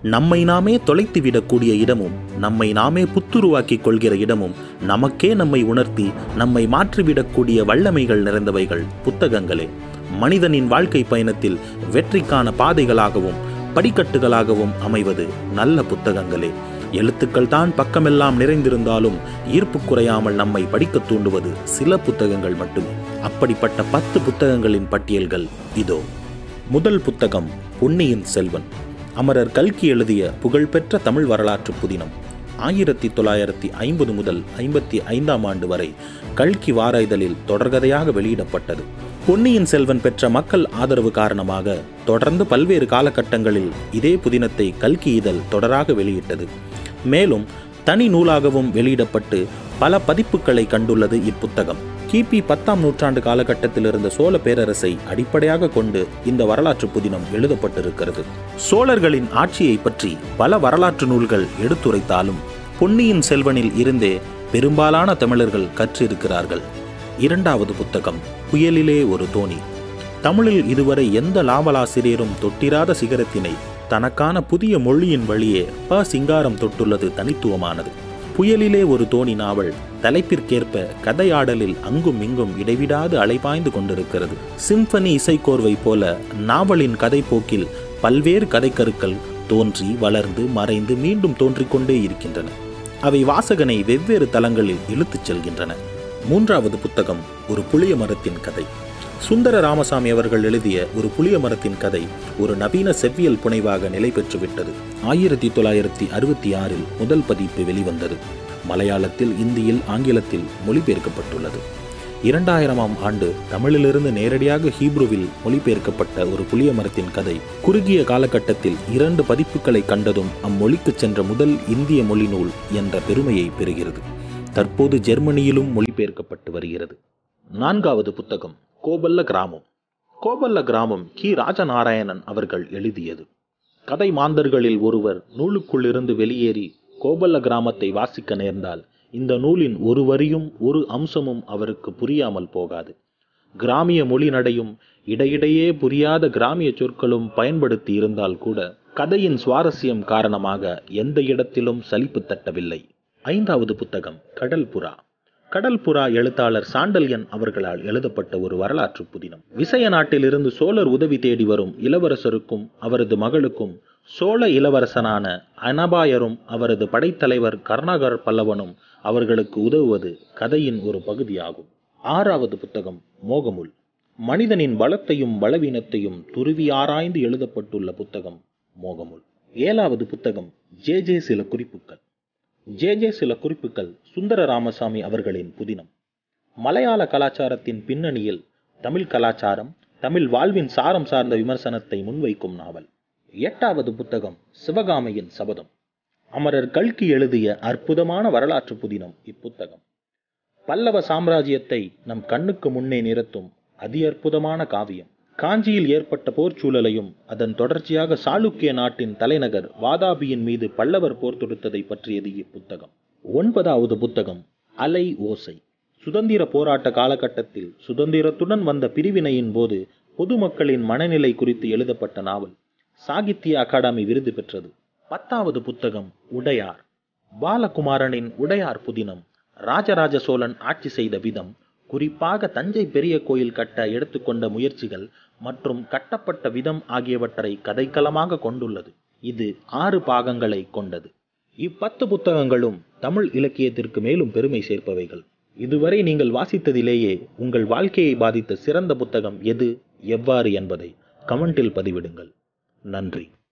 நம்மை நாமே தொலைத்து விடக்கூடிய இடமும் நம்மை நாமே புத்துருவாக்கிக் கொள்கிற இடமும் நமக்கே நம்மை உணர்த்தி நம்மை மாற்றிவிடக்கூடிய வல்லமைகள் நிறைந்தவைகள் புத்தகங்களே மனிதனின் வாழ்க்கை பயணத்தில் வெற்றிக்கான பாதைகளாகவும் படிக்கட்டுகளாகவும் அமைவது நல்ல புத்தகங்களே எழுத்துக்கள் தான் பக்கமெல்லாம் நிறைந்திருந்தாலும் ஈர்ப்பு குறையாமல் நம்மை படிக்கத் தூண்டுவது சில புத்தகங்கள் மட்டுமே அப்படிப்பட்ட பத்து புத்தகங்களின் பட்டியல்கள் இதோ முதல் புத்தகம் பொன்னியின் செல்வன் அமரர் கல்கி எழுதிய புகழ்பெற்ற தமிழ் வரலாற்று புதினம் ஆயிரத்தி தொள்ளாயிரத்தி ஐம்பது முதல் ஐம்பத்தி ஐந்தாம் ஆண்டு வரை கல்கி வார இதழில் தொடர்கதையாக வெளியிடப்பட்டது பொன்னியின் செல்வன் பெற்ற மக்கள் ஆதரவு காரணமாக தொடர்ந்து பல்வேறு காலகட்டங்களில் இதே புதினத்தை கல்கி இதழ் தொடராக வெளியிட்டது மேலும் தனி நூலாகவும் வெளியிடப்பட்டு பல பதிப்புகளை கண்டுள்ளது இப்புத்தகம் கிபி பத்தாம் நூற்றாண்டு காலகட்டத்தில் இருந்த சோழ பேரரசை அடிப்படையாக கொண்டு இந்த வரலாற்று புதினம் எழுதப்பட்டிருக்கிறது சோழர்களின் ஆட்சியை பற்றி பல வரலாற்று நூல்கள் எடுத்துரைத்தாலும் பொன்னியின் செல்வனில் இருந்தே பெரும்பாலான தமிழர்கள் கற்றிருக்கிறார்கள் இரண்டாவது புத்தகம் புயலிலே ஒரு தோணி தமிழில் இதுவரை எந்த லாவலாசிரியரும் தொட்டிராத சிகரத்தினை தனக்கான புதிய மொழியின் வழியே ப சிங்காரம் தொட்டுள்ளது தனித்துவமானது புயலிலே ஒரு தோணி நாவல் தலைப்பிற்கேற்ப கதையாடலில் அங்கும் இங்கும் இடைவிடாது அலைபாய்ந்து கொண்டிருக்கிறது சிம்பனி இசைக்கோர்வை போல நாவலின் கதைப்போக்கில் பல்வேறு கதைக்கருக்கள் தோன்றி வளர்ந்து மறைந்து மீண்டும் தோன்றிக் கொண்டே இருக்கின்றன அவை வாசகனை வெவ்வேறு தளங்களில் இழுத்துச் செல்கின்றன மூன்றாவது புத்தகம் ஒரு புளிய மரத்தின் கதை சுந்தர ராமசாமி அவர்கள் எழுதிய ஒரு புளிய மரத்தின் கதை ஒரு நவீன செவ்வியல் புனைவாக நிலை பெற்றுவிட்டது ஆயிரத்தி தொள்ளாயிரத்தி அறுபத்தி ஆறில் முதல் பதிப்பு வெளிவந்தது மலையாளத்தில் இந்தியில் ஆங்கிலத்தில் மொழிபெயர்க்கப்பட்டுள்ளது இரண்டாயிரமாம் ஆண்டு தமிழிலிருந்து நேரடியாக ஹீப்ருவில் மொழிபெயர்க்கப்பட்ட ஒரு புளிய மரத்தின் கதை குறுகிய காலகட்டத்தில் இரண்டு பதிப்புகளை கண்டதும் அம்மொழிக்கு சென்ற முதல் இந்திய மொழி நூல் என்ற பெருமையை பெறுகிறது தற்போது ஜெர்மனியிலும் மொழிபெயர்க்கப்பட்டு வருகிறது நான்காவது புத்தகம் கோபல்ல கிராமம் கோபல்ல கிராமம் கி ராஜநாராயணன் அவர்கள் எழுதியது கதை மாந்தர்களில் ஒருவர் நூலுக்குள்ளிருந்து வெளியேறி கோபல்ல கிராமத்தை வாசிக்க நேர்ந்தால் இந்த நூலின் ஒரு வரியும் ஒரு அம்சமும் அவருக்கு புரியாமல் போகாது கிராமிய மொழி நடையும் இடையிடையே புரியாத கிராமிய சொற்களும் பயன்படுத்தி இருந்தால் கூட கதையின் சுவாரஸ்யம் காரணமாக எந்த இடத்திலும் சலிப்பு தட்டவில்லை ஐந்தாவது புத்தகம் கடல் புறா கடல் புறா எழுத்தாளர் சாண்டல்யன் அவர்களால் எழுதப்பட்ட ஒரு வரலாற்று புதினம் விசய நாட்டிலிருந்து சோழர் உதவி தேடி வரும் இளவரசருக்கும் அவரது மகளுக்கும் சோழ இளவரசனான அனபாயரும் அவரது படைத்தலைவர் கர்ணாகர் பல்லவனும் அவர்களுக்கு உதவுவது கதையின் ஒரு பகுதியாகும் ஆறாவது புத்தகம் மோகமுல் மனிதனின் பலத்தையும் பலவீனத்தையும் துருவி ஆராய்ந்து எழுதப்பட்டுள்ள புத்தகம் மோகமுல் ஏழாவது புத்தகம் ஜே ஜே சில குறிப்புகள் ஜே ஜே சில குறிப்புகள் சுந்தர ராமசாமி அவர்களின் புதினம் மலையாள கலாச்சாரத்தின் பின்னணியில் தமிழ் கலாச்சாரம் தமிழ் வாழ்வின் சாரம் சார்ந்த விமர்சனத்தை முன்வைக்கும் நாவல் எட்டாவது புத்தகம் சிவகாமியின் சபதம் அமரர் கல்கி எழுதிய அற்புதமான வரலாற்று புதினம் இப்புத்தகம் பல்லவ சாம்ராஜ்யத்தை நம் கண்ணுக்கு முன்னே நிறுத்தும் அதி அற்புதமான காவியம் காஞ்சியில் ஏற்பட்ட போர்ச்சூழலையும் அதன் தொடர்ச்சியாக சாளுக்கிய நாட்டின் தலைநகர் வாதாபியின் மீது பல்லவர் போர் தொடுத்ததை பற்றியது இப்புத்தகம் ஒன்பதாவது புத்தகம் அலை ஓசை சுதந்திர போராட்ட காலகட்டத்தில் சுதந்திரத்துடன் வந்த பிரிவினையின் போது பொதுமக்களின் மனநிலை குறித்து எழுதப்பட்ட நாவல் சாகித்ய அகாடமி விருது பெற்றது பத்தாவது புத்தகம் உடையார் பாலகுமாரனின் உடையார் புதினம் ராஜராஜ சோழன் ஆட்சி செய்த விதம் குறிப்பாக தஞ்சை பெரிய கோயில் கட்ட எடுத்துக்கொண்ட முயற்சிகள் மற்றும் கட்டப்பட்ட விதம் ஆகியவற்றை கதைக்களமாக கொண்டுள்ளது இது ஆறு பாகங்களை கொண்டது இப்பத்து புத்தகங்களும் தமிழ் இலக்கியத்திற்கு மேலும் பெருமை சேர்ப்பவைகள் இதுவரை நீங்கள் வாசித்ததிலேயே உங்கள் வாழ்க்கையை பாதித்த சிறந்த புத்தகம் எது எவ்வாறு என்பதை கமெண்டில் பதிவிடுங்கள் நன்றி